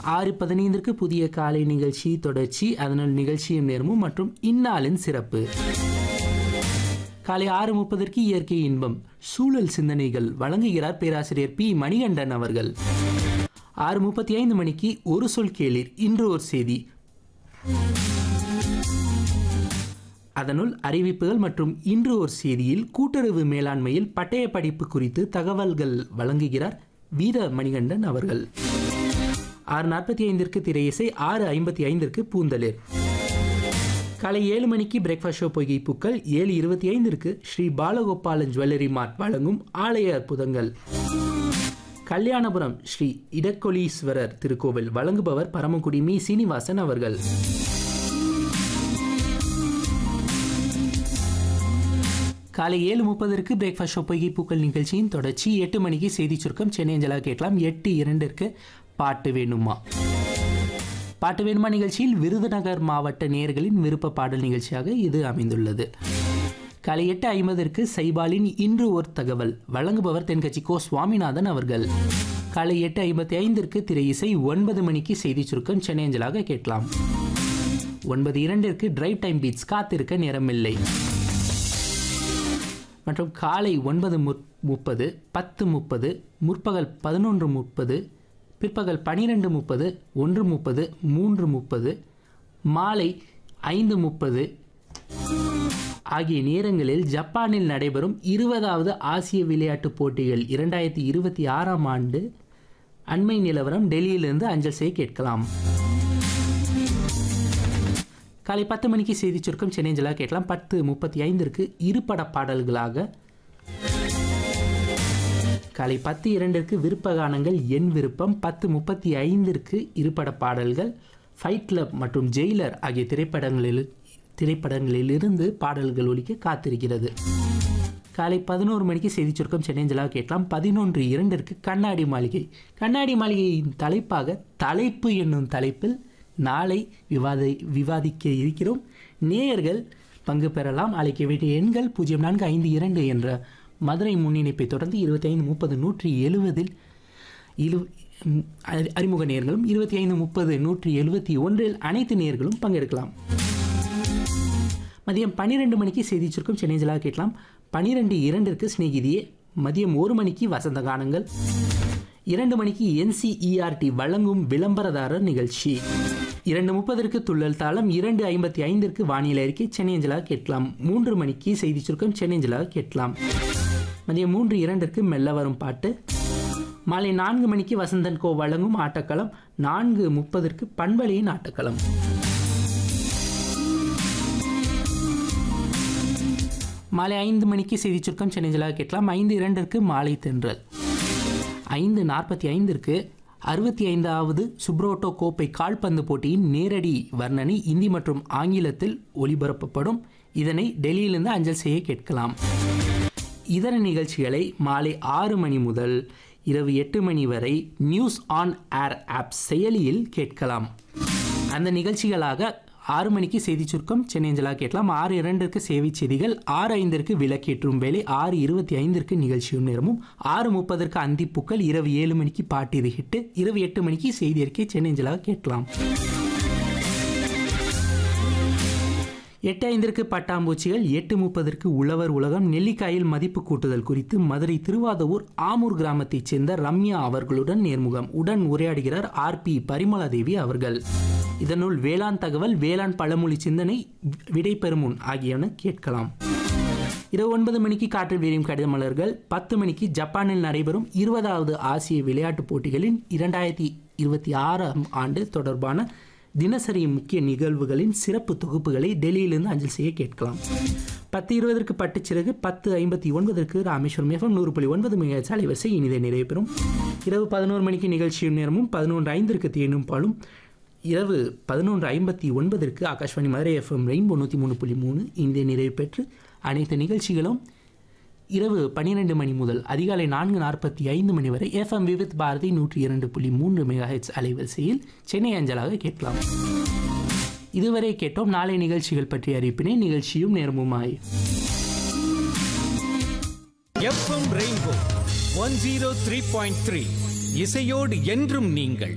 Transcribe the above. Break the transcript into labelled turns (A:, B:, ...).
A: ஆறு பதினைந்திற்கு புதிய காலை நிகழ்ச்சி தொடர்ச்சி அதனால் நிகழ்ச்சியும் நேரமும் மற்றும் இந்நாளின் சிறப்பு காலை ஆறு முப்பதற்கு இயற்கை இன்பம் சூழல் சிந்தனைகள் வழங்குகிறார் பேராசிரியர் பி மணிகண்டன் அவர்கள் ஆறு முப்பத்தி ஐந்து மணிக்கு ஒரு சொல் கேளீர் இன்று ஒரு செய்தி அதனுள் அறிவிப்புகள் மற்றும் இன்று ஒரு செய்தியில் கூட்டுறவு மேலாண்மையில் பட்டய படிப்பு குறித்து தகவல்கள் வழங்குகிறார் வீர மணிகண்டன் அவர்கள் ஆறு நாற்பத்தி ஐந்திற்கு திரையிசை ஆறு ஐம்பத்தி ஐந்திற்கு பூந்தளிர் காலை ஏழு மணிக்கு பிரேக்ஃபாஸ்ட் ஷோ பொய்கை பூக்கள் ஏழு இருபத்தி ஐந்திற்கு ஸ்ரீ பாலகோபாலன் ஜுவல்லரி மார்ட் வழங்கும் ஆலய அற்புதங்கள் கல்யாணபுரம் ஸ்ரீ இடக்கொலீஸ்வரர் திருக்கோவில் வழங்குபவர் பரமக்குடி மீ சீனிவாசன் அவர்கள் காலை ஏழு முப்பதற்கு பிரேக்ஃபாஸ்ட் ஷோ பொய்கை பூக்கள் நிகழ்ச்சியின் தொடர்ச்சி எட்டு மணிக்கு செய்தி சுருக்கம் சென்னை அஞ்சலாக கேட்கலாம் எட்டு இரண்டிற்கு பாட்டு வேணுமா பாட்டு வேணுமா நிகழ்ச்சியில் விருதுநகர் மாவட்ட நேயர்களின் விருப்ப பாடல் நிகழ்ச்சியாக இது அமைந்துள்ளது காலை எட்டு ஐம்பதற்கு சைபாலின் இன்று ஒரு தகவல் வழங்குபவர் தென்கட்சி கோ சுவாமிநாதன் அவர்கள் காலை எட்டு ஐம்பத்தி ஐந்திற்கு திரை இசை ஒன்பது மணிக்கு செய்தி சுருக்கம் சென்னை அஞ்சலாக கேட்கலாம் ஒன்பது இரண்டிற்கு டிரைவ் டைம் பீட்ஸ் காத்திருக்க நேரமில்லை மற்றும் காலை ஒன்பது முப்பது பத்து முப்பது முற்பகல் பதினொன்று முப்பது பிற்பகல் பனிரெண்டு முப்பது ஒன்று முப்பது மூன்று முப்பது மாலை ஐந்து முப்பது ஆகிய நேரங்களில் ஜப்பானில் நடைபெறும் இருபதாவது ஆசிய விளையாட்டுப் போட்டிகள் இரண்டாயிரத்தி இருபத்தி ஆறாம் ஆண்டு அண்மை நிலவரம் டெல்லியிலிருந்து அஞ்சல் செய்ய கேட்கலாம் காலை பத்து மணிக்கு செய்தி சுருக்கம் சென்னை ஜலா கேட்கலாம் பத்து முப்பத்தி ஐந்திற்கு இருபட பாடல்களாக காலை பத்து இரண்டிற்கு விருப்ப கானங்கள் என் விருப்பம் பத்து முப்பத்தி ஐந்திற்கு இருபட பாடல்கள் ஃபைட் கிளப் மற்றும் ஜெயிலர் ஆகிய திரைப்படங்களில் திரைப்படங்களிலிருந்து பாடல்கள் ஒலிக்க காத்திருக்கிறது காலை பதினோரு மணிக்கு செய்தி சுருக்கம் சென்னை ஜலா கேட்கலாம் பதினொன்று இரண்டிற்கு கண்ணாடி மாளிகை கண்ணாடி மாளிகையின் தலைப்பாக தலைப்பு என்னும் தலைப்பில் நாளை விவாத விவாதிக்க இருக்கிறோம் நேயர்கள் பங்கு பெறலாம் அழைக்க வேண்டிய எண்கள் பூஜ்ஜியம் நான்கு ஐந்து இரண்டு என்ற மதுரை முன்னிணைப்பை தொடர்ந்து இருபத்தி ஐந்து முப்பது நூற்றி எழுபதில் இழு அறிமுக நேர்களும் இருபத்தி ஐந்து முப்பது நூற்றி எழுபத்தி ஒன்றில் அனைத்து நேர்களும் பங்கெடுக்கலாம் மதியம் பன்னிரெண்டு மணிக்கு செய்தி சுருக்கம் சென்னை ஜலா கேட்கலாம் பன்னிரெண்டு இரண்டிற்கு சிநேகிதியே மதியம் ஒரு மணிக்கு வசந்த கானங்கள் இரண்டு மணிக்கு என்சிஇஆர்டி வழங்கும் விளம்பரதாரர் நிகழ்ச்சி இரண்டு முப்பதற்கு துள்ளல் தாளம் இரண்டு ஐம்பத்தி ஐந்திற்கு வானிலை அறிக்கை சென்னை அஞ்சலாக கேட்கலாம் மூன்று மணிக்கு செய்தி சுருக்கம் சென்னை அஞ்சலாக கேட்கலாம் மதியம் மூன்று இரண்டிற்கு மெல்ல வரும் பாட்டு மாலை நான்கு மணிக்கு வசந்தன் கோ வழங்கும் ஆட்டக்களம் நான்கு முப்பதற்கு பண்பலையின் ஆட்டக்களம் மாலை ஐந்து மணிக்கு செய்தி சுருக்கம் சென்னை ஜலாக கேட்கலாம் ஐந்து இரண்டிற்கு மாலை தென்றல் ஐந்து நாற்பத்தி ஐந்திற்கு அறுபத்தி ஐந்தாவது சுப்ரோட்டோ கோப்பை கால்பந்து போட்டியின் நேரடி வர்ணனை இந்தி மற்றும் ஆங்கிலத்தில் ஒளிபரப்பப்படும் இதனை டெல்லியிலிருந்து அஞ்சல் செய்ய கேட்கலாம் இதர நிகழ்ச்சிகளை மாலை ஆறு மணி முதல் இரவு எட்டு மணி வரை நியூஸ் ஆன் ஏர் ஆப் செயலியில் கேட்கலாம் அந்த நிகழ்ச்சிகளாக ஆறு மணிக்கு செய்தி சுருக்கம் சென்னை அஞ்சலா கேட்கலாம் ஆறு இரண்டிற்கு சேவை செய்திகள் ஆறு ஐந்திற்கு விளக்கேற்றும் வேலை ஆறு இருபத்தி ஐந்திற்கு நிகழ்ச்சியும் நேரமும் ஆறு முப்பதற்கு அந்திப்பூக்கள் இரவு ஏழு மணிக்கு பாட்டு ஹிட்டு இரவு எட்டு மணிக்கு செய்தி அறிக்கை சென்னை அஞ்சலாக கேட்கலாம் எட்டு ஐந்திற்கு பட்டாம்பூச்சிகள் எட்டு முப்பதற்கு உழவர் உலகம் நெல்லிக்காயில் மதிப்பு கூட்டுதல் குறித்து மதுரை திருவாதவூர் ஆமூர் கிராமத்தைச் சேர்ந்த ரம்யா அவர்களுடன் நேர்முகம் உடன் உரையாடுகிறார் ஆர் பி பரிமலாதேவி அவர்கள் இதனுள் வேளாண் தகவல் வேளாண் பழமொழி சிந்தனை விடை பெறுமுன் ஆகியன கேட்கலாம் இரவு ஒன்பது மணிக்கு காற்றில் வீரியம் கடித மலர்கள் பத்து மணிக்கு ஜப்பானில் நடைபெறும் இருபதாவது ஆசிய விளையாட்டுப் போட்டிகளின் இரண்டாயிரத்தி இருபத்தி ஆறாம் ஆண்டு தொடர்பான தினசரி முக்கிய நிகழ்வுகளின் சிறப்பு தொகுப்புகளை டெல்லியிலிருந்து அஞ்சல் செய்ய கேட்கலாம் பத்து இருபதற்கு பட்டுச்சிறகு பத்து ஐம்பத்தி ஒன்பதற்கு ராமேஸ்வரம் எஃப்எம் நூறு புள்ளி ஒன்பது மிக அலைவரிசை இனிதை நிறைவு பெறும் இரவு பதினோரு மணிக்கு நிகழ்ச்சியும் நேரமும் பதினொன்று ஐந்திற்கு தேனும் பாலும் இரவு பதினொன்று ஐம்பத்தி ஒன்பதற்கு ஆகாஷ்வாணி மதுரை எஃப்எம் ரெயின்போ நூற்றி மூணு புள்ளி மூணு இந்திய நிறைவு பெற்று அனைத்து நிகழ்ச்சிகளும் இரவு பன்னிரெண்டு மணி முதல் அதிகாலை நான்கு நாற்பத்தி ஐந்து மணி வரை எஃப்எம் விவித் பாரதி நூற்றி இரண்டு புள்ளி மூன்று மெகா ஹெச் அலைவரிசையில் சென்னை அஞ்சலாக கேட்கலாம் இதுவரை கேட்டோம் நாளை நிகழ்ச்சிகள் பற்றிய அறிவிப்பினை நிகழ்ச்சியும் நேர்முமாய்
B: FM rainbow one zero three point three இசையோடு என்றும் நீங்கள்